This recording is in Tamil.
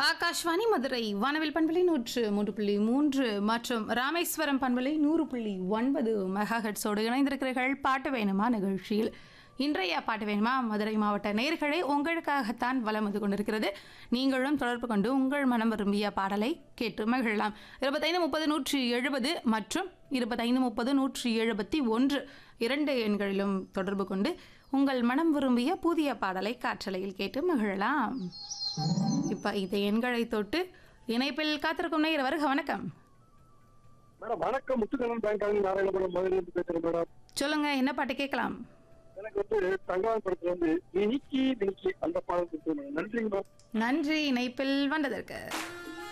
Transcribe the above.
ஆகாஷ்வாணி மதுரை வானவில் பண்பலை நூற்று மூன்று புள்ளி மூன்று மற்றும் ராமேஸ்வரம் பண்பலை நூறு புள்ளி ஒன்பது மெகாஹெட்ஸோடு இணைந்திருக்கிறீர்கள் பாட்டு வேணுமா நிகழ்ச்சியில் இன்றைய பாட்டு வேணுமா மதுரை மாவட்ட நேர்களே உங்களுக்காகத்தான் வலம் வந்து கொண்டிருக்கிறது நீங்களும் தொடர்பு கொண்டு உங்கள் மனம் விரும்பிய பாடலை கேட்டு மகிழலாம் இருபத்தைந்து முப்பது நூற்றி எழுபது மற்றும் இருபத்தைந்து முப்பது நூற்றி எழுபத்தி ஒன்று இரண்டு எண்களிலும் தொடர்பு கொண்டு உங்கள் மனம் விரும்பிய புதிய பாடலை காற்றலையில் கேட்டு மகிழலாம் இப்ப இந்த எண்களை தொட்டு இணைப்பில் காத்திருக்கும் நேயர் வருக வணக்கம் மேடம் வணக்கம் முத்துக்கண்ணன் பேங்க் நாராயணபுரம் மதுரையிலிருந்து பேசுறேன் மேடம் சொல்லுங்க என்ன பாட்டு கேட்கலாம் எனக்கு வந்து தங்கான் படத்துல வந்து மினிக்கி மினிக்கி அந்த பாடல் கொடுத்து மேடம் நன்றிங்க மேடம் நன்றி இணைப்பில் வந்ததற்கு